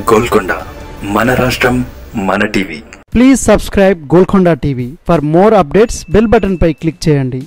గోల్కొండ మన రాష్ట్రం మన TV please subscribe Golconda TV for more updates bell button పై క్లిక్ చేయండి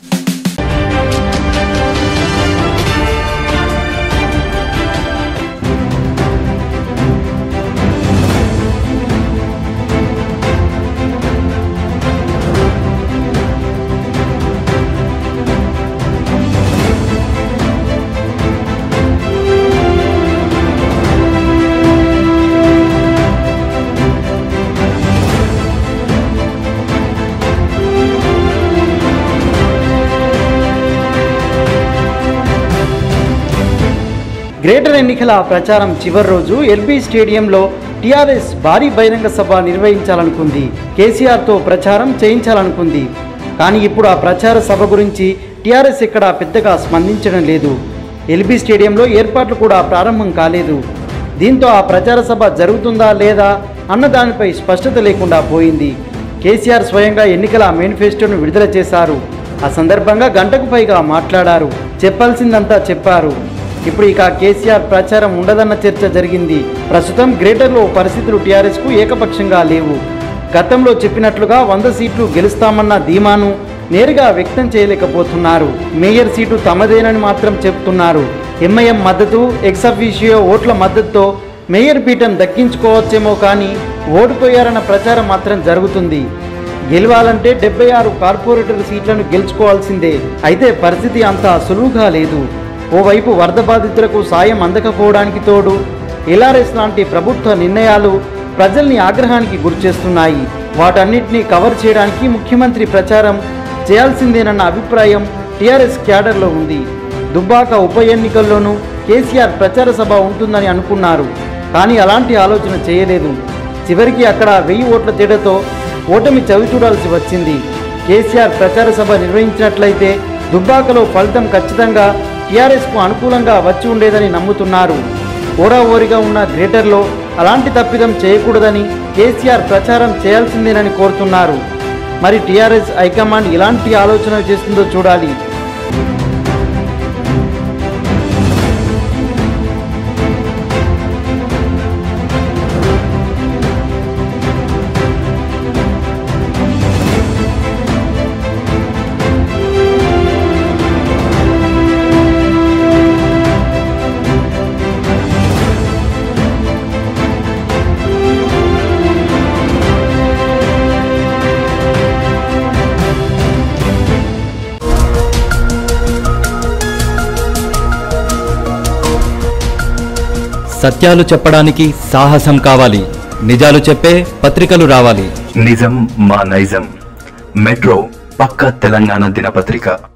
గ్రేటర్ ఎన్నికల ప్రచారం చివరి రోజు ఎల్బీ స్టేడియంలో టీఆర్ఎస్ భారీ బహిరంగ సభ నిర్వహించాలనుకుంది కేసీఆర్తో ప్రచారం చేయించాలనుకుంది కానీ ఇప్పుడు ఆ ప్రచార సభ గురించి టీఆర్ఎస్ ఇక్కడ పెద్దగా స్పందించడం లేదు ఎల్బీ స్టేడియంలో ఏర్పాట్లు కూడా ప్రారంభం కాలేదు దీంతో ఆ ప్రచార సభ జరుగుతుందా లేదా అన్న దానిపై స్పష్టత లేకుండా పోయింది కేసీఆర్ స్వయంగా ఎన్నికల మేనిఫెస్టోను విడుదల చేశారు ఆ సందర్భంగా గంటకు పైగా మాట్లాడారు చెప్పాల్సిందంతా చెప్పారు ఇప్పుడు ఇక కేసీఆర్ ప్రచారం ఉండదన్న చర్చ జరిగింది ప్రస్తుతం గ్రేటర్లో పరిస్థితులు టీఆర్ఎస్కు ఏకపక్షంగా లేవు గతంలో చెప్పినట్లుగా వంద సీట్లు గెలుస్తామన్న ధీమాను నేరుగా వ్యక్తం చేయలేకపోతున్నారు మేయర్ సీటు తమదేనని మాత్రం చెప్తున్నారు ఎంఐఎం మద్దతు ఎక్సఫీషియో ఓట్ల మద్దతుతో మేయర్ పీఠం దక్కించుకోవచ్చేమో కానీ ఓడిపోయారన్న ప్రచారం మాత్రం జరుగుతుంది గెలవాలంటే డెబ్బై ఆరు కార్పొరేటర్ సీట్లను గెలుచుకోవాల్సిందే అయితే పరిస్థితి అంత సులువుగా లేదు ఓవైపు వరద బాధితులకు సాయం అందకపోవడానికి తోడు ఎల్ఆర్ఎస్ లాంటి ప్రభుత్వ నిర్ణయాలు ప్రజల్ని ఆగ్రహానికి గురిచేస్తున్నాయి వాటన్నిటినీ కవర్ చేయడానికి ముఖ్యమంత్రి ప్రచారం చేయాల్సిందేనన్న అభిప్రాయం టీఆర్ఎస్ క్యాడర్లో ఉంది దుబ్బాక ఉప ఎన్నికల్లోనూ కేసీఆర్ ప్రచార సభ ఉంటుందని అనుకున్నారు కానీ అలాంటి ఆలోచన చేయలేదు చివరికి అక్కడ వెయ్యి ఓట్ల తేడాతో ఓటమి చవి చూడాల్సి వచ్చింది కేసీఆర్ ప్రచార సభ నిర్వహించినట్లయితే దుబ్బాకలో ఫలితం ఖచ్చితంగా టీఆర్ఎస్కు అనుకూలంగా వచ్చి ఉండేదని నమ్ముతున్నారు ఓరాఓరిగా ఉన్న గ్రేటర్లో అలాంటి తప్పిదం చేయకూడదని కేసీఆర్ ప్రచారం చేయాల్సిందేనని కోరుతున్నారు మరి టీఆర్ఎస్ హైకమాండ్ ఎలాంటి ఆలోచన చేస్తుందో చూడాలి సత్యాలు చెప్పడానికి సాహసం కావాలి నిజాలు చెప్పే పత్రికలు రావాలి నిజం మా నైజం మెట్రో పక్క తెలంగాణ దినపత్రిక